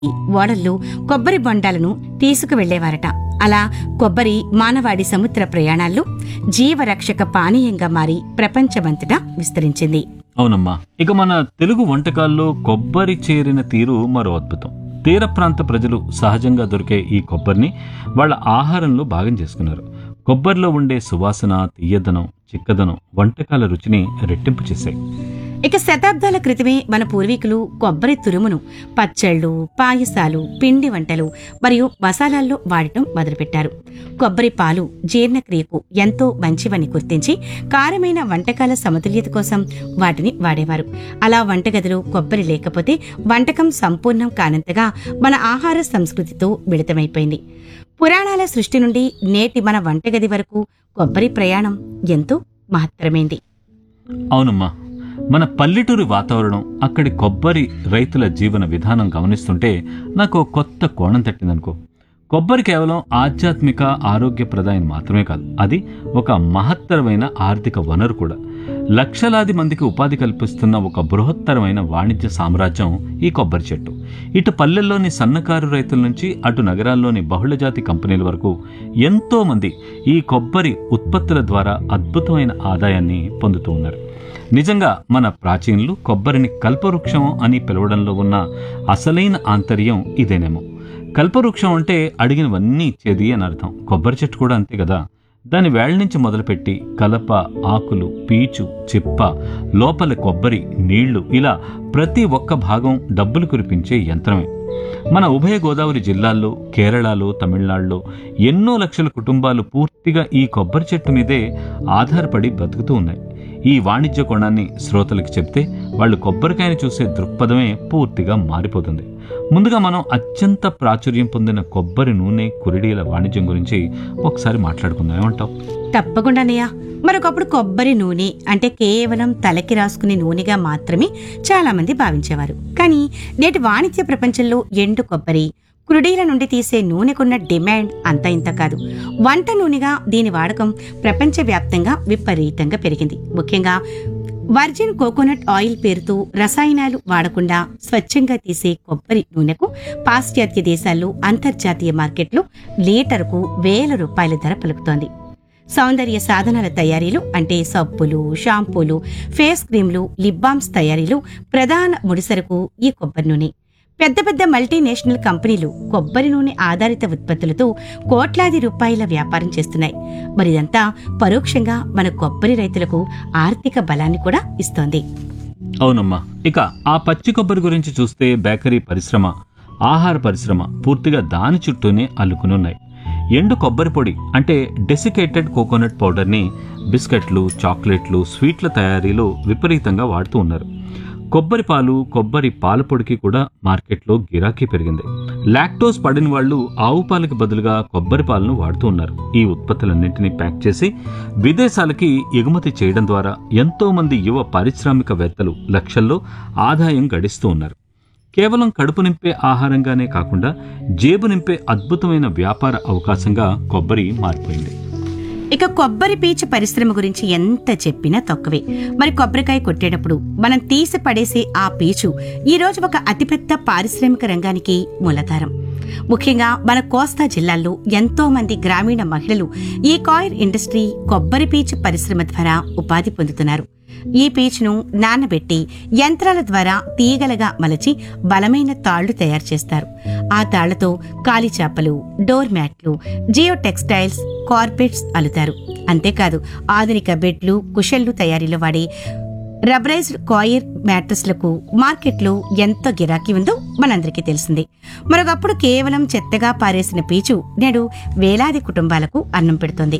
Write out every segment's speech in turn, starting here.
ఓడల్లో కొబ్బరి బొండాలను తీసుకువెళ్లేవారట అలా కొబ్బరి మానవాడి సముద్ర ప్రయాణాల్లో జీవరక్షక పానీయంగా మారి ప్రపంచమంతటా విస్తరించింది అవునమ్మా ఇక మన తెలుగు వంటకాల్లో కొబ్బరి చేరిన తీరు మరో అద్భుతం తీర ప్రాంత ప్రజలు సహజంగా దొరికే ఈ కొబ్బరిని వాళ్ళ ఆహారంలో భాగం చేసుకున్నారు కొబ్బరిలో ఉండే సువాసన తీయదనం చిక్కదనం వంటకాల రుచిని రెట్టింపు చేశాయి ఇక శతాబ్దాల క్రితమే మన పూర్వీకులు కొబ్బరి తురుమును పచ్చళ్ళు పాయసాలు పిండి వంటలు మరియు మసాలాల్లో వాడటం మొదలుపెట్టారు కొబ్బరి పాలు జీర్ణక్రియకు ఎంతో మంచివని గుర్తించి కారమైన వంటకాల సమతుల్యత కోసం వాటిని వాడేవారు అలా వంటగదిలో కొబ్బరి లేకపోతే వంటకం సంపూర్ణం కానంతగా మన ఆహార సంస్కృతితో మిళితమైపోయింది పురాణాల సృష్టి నుండి నేటి మన వంటగది వరకు కొబ్బరి ప్రయాణం ఎంతో మహత్తరమైంది అవునమ్మా మన పల్లెటూరి వాతావరణం అక్కడి కొబ్బరి రైతుల జీవన విధానం గమనిస్తుంటే నాకు ఓ కొత్త కోణం తట్టిందనుకో కొబ్బరి కేవలం ఆధ్యాత్మిక ఆరోగ్యప్రదాయం మాత్రమే కాదు అది ఒక మహత్తరమైన ఆర్థిక వనరు కూడా లక్షలాది మందికి ఉపాధి కల్పిస్తున్న ఒక బృహత్తరమైన వాణిజ్య సామ్రాజ్యం ఈ కొబ్బరి చెట్టు ఇటు పల్లెల్లోని సన్నకారు రైతుల నుంచి అటు నగరాల్లోని బహుళజాతి కంపెనీల వరకు ఎంతో మంది ఈ కొబ్బరి ఉత్పత్తుల ద్వారా అద్భుతమైన ఆదాయాన్ని పొందుతూ ఉన్నారు నిజంగా మన ప్రాచీనులు కొబ్బరిని కల్పవృక్షం అని పిలవడంలో ఉన్న అసలైన ఆంతర్యం ఇదేనేమో కల్పవృక్షం అంటే అడిగినవన్నీ ఇచ్చేది అని అర్థం కొబ్బరి చెట్టు కూడా అంతే కదా దాని వేళ్ళ నుంచి మొదలుపెట్టి కలప ఆకులు పీచు చిప్ప లోపల కొబ్బరి నీళ్లు ఇలా ప్రతి ఒక్క భాగం డబ్బులు కురిపించే యంత్రమే మన ఉభయ గోదావరి జిల్లాల్లో కేరళలో తమిళనాడులో ఎన్నో లక్షల కుటుంబాలు పూర్తిగా ఈ కొబ్బరి చెట్టు మీదే ఆధారపడి బ్రతుకుతూ ఉన్నాయి ఈ వాణిజ్య కోణాన్ని శ్రోతలకు చెప్తే వాళ్ళు కొబ్బరికాయని చూసే దృక్పథమే పూర్తిగా మారిపోతుంది ముందుగా మనం అత్యంత ప్రాచుర్యం పొందిన కొబ్బరి నూనె కురిడీల వాణిజ్యం గురించి ఒకసారి మాట్లాడుకుందాం ఏమంటావు తప్పకుండానయ్యా మరొకప్పుడు కొబ్బరి నూనె అంటే కేవలం తలకి రాసుకునే నూనెగా మాత్రమే చాలా మంది భావించేవారు కానీ నేటి వాణిజ్య ప్రపంచంలో ఎండు కొబ్బరి కురుడీల నుండి తీసే నూనెకున్న డిమాండ్ అంత ఇంత కాదు వంట నూనెగా దీని వాడకం ప్రపంచవ్యాప్తంగా విపరీతంగా పెరిగింది ముఖ్యంగా వర్జిన్ కోకోనట్ ఆయిల్ పేరుతో రసాయనాలు వాడకుండా స్వచ్ఛంగా తీసే కొబ్బరి నూనెకు పాశ్చాత్య దేశాల్లో అంతర్జాతీయ మార్కెట్లో లీటరుకు వేల రూపాయల ధర పలుకుతోంది సౌందర్య సాధనాల తయారీలు అంటే సబ్బులు షాంపూలు ఫేస్ క్రీమ్లు లిప్ బామ్స్ తయారీలు ప్రధాన ముడిసరకు ఈ కొబ్బరి నూనె పెద్ద పెద్ద మల్టీనేషనల్ కంపెనీలు కొబ్బరి నూనె ఆధారిత ఉత్పత్తులతో కోట్లాది రూపాయల వ్యాపారం చేస్తున్నాయి మరి ఇదంతా పరోక్షంగా మన కొబ్బరి రైతులకు ఆర్థిక బలాన్ని కూడా ఇస్తోంది అవునమ్మా ఇక ఆ పచ్చి కొబ్బరి గురించి చూస్తే బేకరీ పరిశ్రమ ఆహార పరిశ్రమ పూర్తిగా దాని చుట్టూనే అల్లుకునున్నాయి ఎండు కొబ్బరి పొడి అంటే డెసికేటెడ్ కోకోనట్ పౌడర్ని బిస్కెట్లు చాక్లెట్లు స్వీట్ల తయారీలో విపరీతంగా వాడుతూ ఉన్నారు కొబ్బరి పాలు కొబ్బరి పాల పొడికి కూడా మార్కెట్లో గిరాకీ పెరిగింది లాక్టోస్ పడిన వాళ్ళు ఆవు పాలకి బదులుగా కొబ్బరి పాలను వాడుతూ ఉన్నారు ఈ ఉత్పత్తులన్నింటినీ ప్యాక్ చేసి విదేశాలకి ఎగుమతి చేయడం ద్వారా ఎంతో మంది యువ పారిశ్రామికవేత్తలు లక్షల్లో ఆదాయం గడిస్తూ ఉన్నారు కేవలం కడుపు నింపే ఆహారంగానే కాకుండా జేబు నింపే అద్భుతమైన వ్యాపార అవకాశంగా కొబ్బరి మారిపోయింది ఇక కొబ్బరి పీచు పరిశ్రమ గురించి ఎంత చెప్పినా తక్కువే మరి కొబ్బరికాయ కొట్టేటప్పుడు మనం తీసి పడేసే ఆ పీచు ఈ రోజు ఒక అతిపెద్ద పారిశ్రామిక రంగానికి మూలధారం ముఖ్యంగా మన కోస్తా జిల్లాల్లో ఎంతో మంది గ్రామీణ మహిళలు ఈ కాయిర్ ఇండస్ట్రీ కొబ్బరి పీచు పరిశ్రమ ద్వారా ఉపాధి పొందుతున్నారు ఈ పీచును నానబెట్టి యంత్రాల ద్వారా తీగలగా మలచి బలమైన తాళ్లు తయారు చేస్తారు ఆ తాళ్లతో కాలిచాపలు డోర్ మ్యాట్లు జియో టెక్స్టైల్స్ కార్పెట్స్ అల్లుతారు అంతేకాదు ఆధునిక బెడ్లు కుషన్లు తయారీలో వాడే రబరైజ్డ్ కాయిర్ మ్యాట్రస్లకు మార్కెట్లో ఎంత గిరాకీ ఉందో మనందరికీ తెలిసిందే మరొకప్పుడు కేవలం చెత్తగా పారేసిన పీచు నేడు వేలాది కుటుంబాలకు అన్నం పెడుతోంది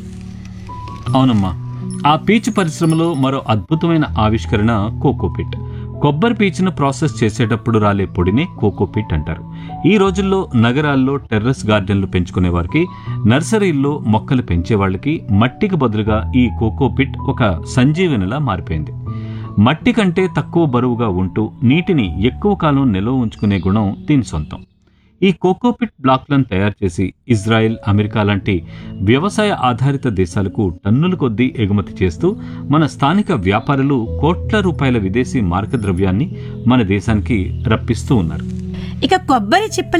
అవునమ్మా ఆ పీచు పరిశ్రమలో మరో అద్భుతమైన ఆవిష్కరణ కోకోపిట్ కొబ్బరి పీచును ప్రాసెస్ చేసేటప్పుడు రాలే పొడిని కోకోపిట్ అంటారు ఈ రోజుల్లో నగరాల్లో టెర్రస్ గార్డెన్లు పెంచుకునే వారికి నర్సరీల్లో మొక్కలు పెంచే వాళ్ళకి మట్టికి బదులుగా ఈ కోకోపిట్ ఒక సంజీవనిలా మారిపోయింది మట్టి కంటే తక్కువ బరువుగా ఉంటూ నీటిని ఎక్కువ కాలం నిల్వ ఉంచుకునే గుణం దీని సొంతం ఈ కోకోపిట్ బ్లాక్లను తయారు చేసి ఇజ్రాయెల్ అమెరికా లాంటి వ్యవసాయ ఆధారిత దేశాలకు టన్నుల కొద్దీ ఎగుమతి చేస్తూ మన స్థానిక వ్యాపారులు కోట్ల రూపాయల విదేశీ మార్గద్రవ్యాన్ని మన దేశానికి రప్పిస్తూ ఉన్నారు ఇక కొబ్బరి చిప్ప